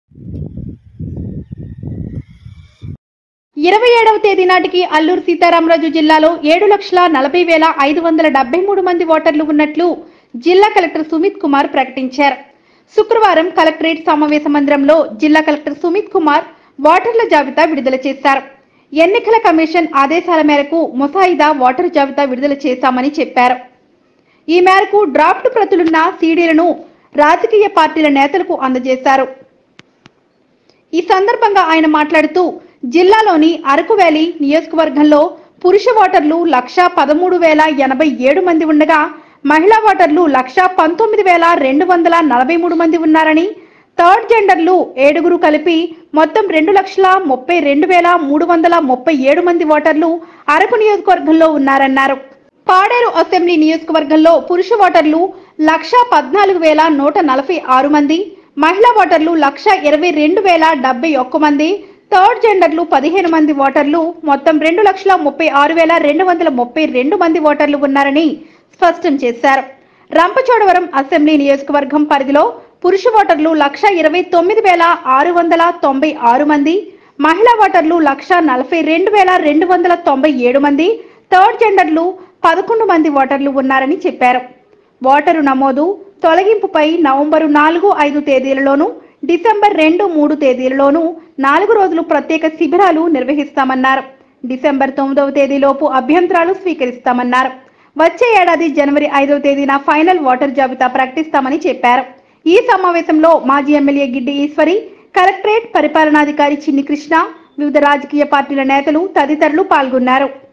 ఇరవై ఏడవ తేదీ నాటికి అల్లూరు సీతారామరాజు జిల్లాలో ఏడు లక్షల నలభై వేల ఐదు వందల డెబ్బై మూడు మంది ఓటర్లు ఉన్నట్లు జిల్లా కలెక్టర్ సుమిత్ కుమార్ ప్రకటించారు శుక్రవారం కలెక్టరేట్ సమావేశ మందిరంలో జిల్లా కలెక్టర్ సుమిత్ కుమార్ ఓటర్ల జాబితా విడుదల చేశారు ఎన్నికల కమిషన్ ఆదేశాల మేరకు ముసాయిదా ఓటరు జాబితా విడుదల చేశామని చెప్పారు ఈ మేరకు డ్రాఫ్ట్ ప్రతులున్న సీడీలను రాజకీయ పార్టీల నేతలకు అందజేశారు ఈ సందర్భంగా ఆయన మాట్లాడుతూ జిల్లాలోని అరకు వ్యాలీ నియోజకవర్గంలో పురుష ఓటర్లు లక్షా పదమూడు వేల ఎనభై ఏడు మంది ఉండగా మహిళా ఓటర్లు లక్షా పంతొమ్మిది వేల రెండు వందల నలభై మూడు మంది ఉన్నారని థర్డ్ జెండర్లు ఏడుగురు కలిపి మొత్తం రెండు లక్షల ముప్పై రెండు వేల మూడు వందల ముప్పై ఏడు మంది ఓటర్లు అరకు నియోజకవర్గంలో ఉన్నారన్నారు పాడేరు అసెంబ్లీ నియోజకవర్గంలో పురుష ఓటర్లు లక్షా పద్నాలుగు వేల నూట నలభై ఆరు మంది మహిళా ఓటర్లు లక్ష ఇరవై రెండు వేల డెబ్బై ఒక్క మంది థర్డ్ జెండర్లు పదిహేను మంది ఓటర్లు మొత్తం రెండు లక్షల ముప్పై ఆరు వేల రెండు వందల ముప్పై రెండు మంది ఓటర్లు ఉన్నారని స్పష్టం చేశారు రంపచోడవరం అసెంబ్లీ నియోజకవర్గం పరిధిలో పురుష ఓటర్లు లక్ష ఇరవై తొమ్మిది వేల ఆరు వందల తొంభై ఆరు మంది మహిళా ఓటర్లు లక్ష నలభై రెండు వేల రెండు వందల తొంభై ఏడు మంది థర్డ్ జెండర్లు పదకొండు మంది ఓటర్లు ఉన్నారని చెప్పారు ఓటరు నమోదు తొలగింపుపై నవంబరు నాలుగు ఐదు తేదీలలోనూ డిసెంబర్ రెండు మూడు తేదీలలోనూ నాలుగు రోజులు ప్రత్యేక శిబిరాలు నిర్వహిస్తామన్నారు డిసెంబర్ తొమ్మిదవ తేదీలోపు అభ్యంతరాలు స్వీకరిస్తామన్నారు వచ్చే ఏడాది జనవరి ఐదవ తేదీన ఫైనల్ ఓటర్ జాబితా ప్రకటిస్తామని చెప్పారు ఈ సమావేశంలో మాజీ ఎమ్మెల్యే గిడ్డి ఈశ్వరి కలెక్టరేట్ పరిపాలనాధికారి చిన్ని కృష్ణ వివిధ రాజకీయ పార్టీల నేతలు తదితరులు పాల్గొన్నారు